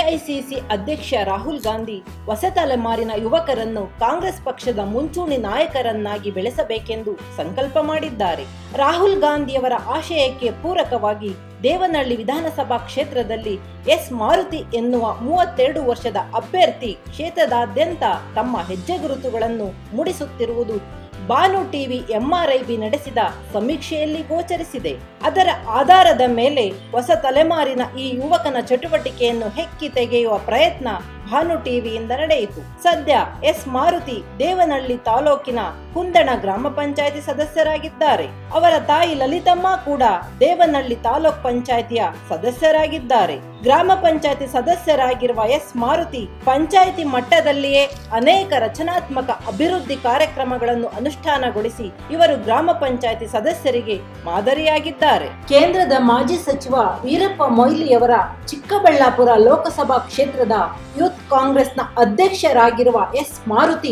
AICC ಅಧ್ಯಕ್ಷ ರಾಹುಲ್ ಗಾಂಧಿ ಹೊಸ ತಲೆಮಾರಿನ ಯುವಕರನ್ನು ಕಾಂಗ್ರೆಸ್ ಪಕ್ಷದ ಮುಂಚೂಣಿ ನಾಯಕರನ್ನಾಗಿ ಬೆಳೆಸಬೇಕೆಂದು ಸಂಕಲ್ಪ ಮಾಡಿದ್ದಾರೆ ರಾಹುಲ್ ಗಾಂಧಿಯವರ ಆಶಯಕ್ಕೆ ಪೂರಕವಾಗಿ ದೇವನಹಳ್ಳಿ ವಿಧಾನಸಭಾ ಕ್ಷೇತ್ರದಲ್ಲಿ ಎಸ್ ಮಾರುತಿ ಎನ್ನುವ ಮೂವತ್ತೆರಡು ವರ್ಷದ ಅಭ್ಯರ್ಥಿ ಕ್ಷೇತ್ರದಾದ್ಯಂತ ತಮ್ಮ ಹೆಜ್ಜೆ ಗುರುತುಗಳನ್ನು ಮೂಡಿಸುತ್ತಿರುವುದು ಬಾನು ಟಿವಿ ಎಂಆರ್ಐಬಿ ನಡೆಸಿದ ಸಮೀಕ್ಷೆಯಲ್ಲಿ ಗೋಚರಿಸಿದೆ ಅದರ ಆಧಾರದ ಮೇಲೆ ಹೊಸ ತಲೆಮಾರಿನ ಈ ಯುವಕನ ಚಟುವಟಿಕೆಯನ್ನು ಹೆಕ್ಕಿ ತೆಗೆಯುವ ಪ್ರಯತ್ನ ಭಾನು ಟಿವಿಯಿಂದ ನಡೆಯಿತು ಸದ್ಯ ಎಸ್ ಮಾರುತಿ ದೇವನಹಳ್ಳಿ ತಾಲೂಕಿನ ಕುಂದಣ ಗ್ರಾಮ ಪಂಚಾಯಿತಿ ಸದಸ್ಯರಾಗಿದ್ದಾರೆ ಅವರ ತಾಯಿ ಲಲಿತಮ್ಮ ಕೂಡ ದೇವನಹಳ್ಳಿ ತಾಲೂಕ್ ಪಂಚಾಯಿತಿಯ ಸದಸ್ಯರಾಗಿದ್ದಾರೆ ಗ್ರಾಮ ಪಂಚಾಯಿತಿ ಸದಸ್ಯರಾಗಿರುವ ಎಸ್ ಮಾರುತಿ ಪಂಚಾಯಿತಿ ಮಟ್ಟದಲ್ಲಿಯೇ ಅನೇಕ ರಚನಾತ್ಮಕ ಅಭಿವೃದ್ಧಿ ಕಾರ್ಯಕ್ರಮಗಳನ್ನು ಅನುಷ್ಠಾನಗೊಳಿಸಿ ಇವರು ಗ್ರಾಮ ಪಂಚಾಯಿತಿ ಸದಸ್ಯರಿಗೆ ಮಾದರಿಯಾಗಿದ್ದಾರೆ ಕೇಂದ್ರದ ಮಾಜಿ ಸಚಿವ ವೀರಪ್ಪ ಮೊಯ್ಲಿಯವರ ಚಿಕ್ಕಬಳ್ಳಾಪುರ ಲೋಕಸಭಾ ಕ್ಷೇತ್ರದ ಯೂತ್ ಕಾಂಗ್ರೆಸ್ನ ಅಧ್ಯಕ್ಷರಾಗಿರುವ ಎಸ್ ಮಾರುತಿ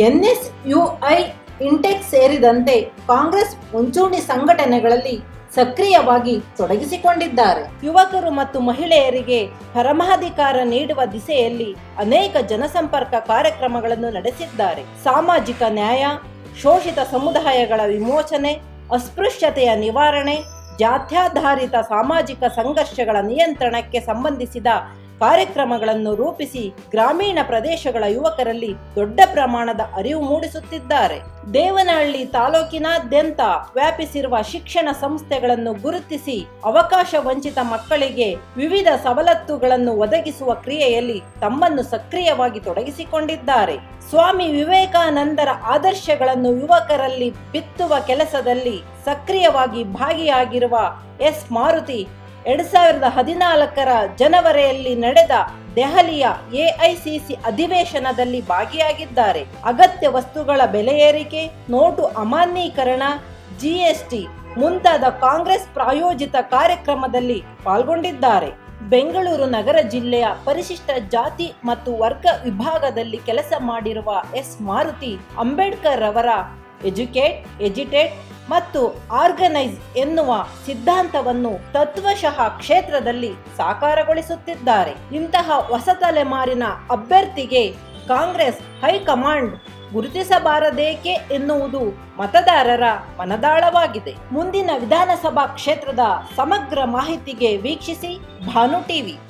ಎನ್ಎಸ್ಯುಐ ಇಂಟೆಕ್ ಸೇರಿದಂತೆ ಕಾಂಗ್ರೆಸ್ ಮುಂಚೂಣಿ ಸಂಘಟನೆಗಳಲ್ಲಿ ಸಕ್ರಿಯವಾಗಿ ತೊಡಗಿಸಿಕೊಂಡಿದ್ದಾರೆ ಯುವಕರು ಮತ್ತು ಮಹಿಳೆಯರಿಗೆ ಪರಮಾಧಿಕಾರ ನೀಡುವ ದಿಸೆಯಲ್ಲಿ ಅನೇಕ ಜನಸಂಪರ್ಕ ಕಾರ್ಯಕ್ರಮಗಳನ್ನು ನಡೆಸಿದ್ದಾರೆ ಸಾಮಾಜಿಕ ನ್ಯಾಯ ಶೋಷಿತ ಸಮುದಾಯಗಳ ವಿಮೋಚನೆ ಅಸ್ಪೃಶ್ಯತೆಯ ನಿವಾರಣೆ ಜಾತ್ಯಾಧಾರಿತ ಸಾಮಾಜಿಕ ಸಂಘರ್ಷಗಳ ನಿಯಂತ್ರಣಕ್ಕೆ ಸಂಬಂಧಿಸಿದ ಕಾರ್ಯಕ್ರಮಗಳನ್ನು ರೂಪಿಸಿ ಗ್ರಾಮೀಣ ಪ್ರದೇಶಗಳ ಯುವಕರಲ್ಲಿ ದೊಡ್ಡ ಪ್ರಮಾಣದ ಅರಿವು ಮೂಡಿಸುತ್ತಿದ್ದಾರೆ ದೇವನಹಳ್ಳಿ ತಾಲೂಕಿನಾದ್ಯಂತ ವ್ಯಾಪಿಸಿರುವ ಶಿಕ್ಷಣ ಸಂಸ್ಥೆಗಳನ್ನು ಗುರುತಿಸಿ ಅವಕಾಶ ವಂಚಿತ ಮಕ್ಕಳಿಗೆ ವಿವಿಧ ಸವಲತ್ತುಗಳನ್ನು ಒದಗಿಸುವ ಕ್ರಿಯೆಯಲ್ಲಿ ತಮ್ಮನ್ನು ಸಕ್ರಿಯವಾಗಿ ತೊಡಗಿಸಿಕೊಂಡಿದ್ದಾರೆ ಸ್ವಾಮಿ ವಿವೇಕಾನಂದರ ಆದರ್ಶಗಳನ್ನು ಯುವಕರಲ್ಲಿ ಬಿತ್ತುವ ಕೆಲಸದಲ್ಲಿ ಸಕ್ರಿಯವಾಗಿ ಭಾಗಿಯಾಗಿರುವ ಎಸ್ ಮಾರುತಿ ಎರಡ್ ಸಾವಿರದ ಹದಿನಾಲ್ಕರ ಜನವರಿಯಲ್ಲಿ ನಡೆದ ದೆಹಲಿಯ ಎಐಸಿಸಿ ಅಧಿವೇಶನದಲ್ಲಿ ಭಾಗಿಯಾಗಿದ್ದಾರೆ ಅಗತ್ಯ ವಸ್ತುಗಳ ಬೆಲೆ ಏರಿಕೆ ನೋಟು ಅಮಾನ್ಯೀಕರಣ ಜಿಎಸ್ಟಿ ಮುಂತಾದ ಕಾಂಗ್ರೆಸ್ ಪ್ರಾಯೋಜಿತ ಕಾರ್ಯಕ್ರಮದಲ್ಲಿ ಪಾಲ್ಗೊಂಡಿದ್ದಾರೆ ಬೆಂಗಳೂರು ನಗರ ಜಿಲ್ಲೆಯ ಪರಿಶಿಷ್ಟ ಜಾತಿ ಮತ್ತು ವರ್ಗ ವಿಭಾಗದಲ್ಲಿ ಕೆಲಸ ಮಾಡಿರುವ ಎಸ್ ಮಾರುತಿ ಅಂಬೇಡ್ಕರ್ ಅವರ ಎಜುಕೇಟ್ ಎಜಿಟೇಟ್ ಮತ್ತು ಆರ್ಗನೈಸ್ ಎನ್ನುವ ಸಿದ್ಧಾಂತವನ್ನು ತತ್ವಶಃ ಕ್ಷೇತ್ರದಲ್ಲಿ ಸಾಕಾರಗೊಳಿಸುತ್ತಿದ್ದಾರೆ ಇಂತಹ ಹೊಸ ತಲೆಮಾರಿನ ಅಭ್ಯರ್ಥಿಗೆ ಕಾಂಗ್ರೆಸ್ ಹೈಕಮಾಂಡ್ ಗುರುತಿಸಬಾರದೇಕೆ ಎನ್ನುವುದು ಮತದಾರರ ಮನದಾಳವಾಗಿದೆ ಮುಂದಿನ ವಿಧಾನಸಭಾ ಕ್ಷೇತ್ರದ ಸಮಗ್ರ ಮಾಹಿತಿಗೆ ವೀಕ್ಷಿಸಿ ಭಾನು ಟಿವಿ